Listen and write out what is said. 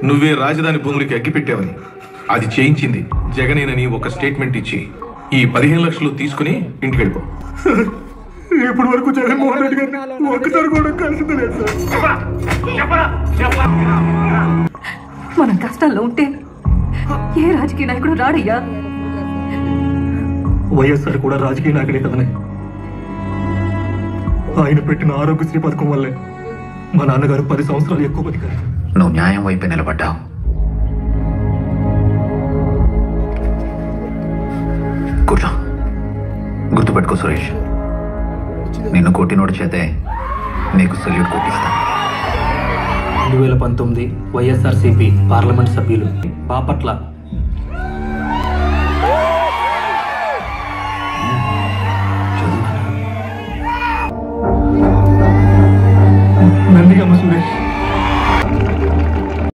నువ్వే రాజధాని భూములకి అగ్గిపెట్టావని అది చేయించింది జగనేనని ఒక స్టేట్మెంట్ ఇచ్చి ఈ పదిహేను లక్షలు తీసుకుని ఇంటికి వెళ్ళిపో ఇప్పటి వరకు జగన్మోహన్ రెడ్డి గారిని ఒక్కసారి కూడా కలిసింది లేదు సార్ మనం కష్టాల్లో ఉంటే ఏ రాజకీయ నాయకుడు రాడయ్యా వైఎస్ఆర్ కూడా రాజకీయ నాయకుడే కదనే ఆయన పెట్టిన ఆరోగ్యశ్రీ పథకం వల్లే మా నాన్నగారు పది సంవత్సరాలు ఎక్కువ బతికారు నువ్వు న్యాయం వైపే నిలబడ్డావు కూర్చో గుర్తుపెట్టుకో సురేష్ నిన్ను కొట్టినోడు చేతే నీకు సల్యూట్ కొట్టిస్తా రెండు వేల పంతొమ్మిది వైఎస్ఆర్సీపీ పార్లమెంట్ సభ్యులు బాపట్ల నందిగమ్మ సురేష్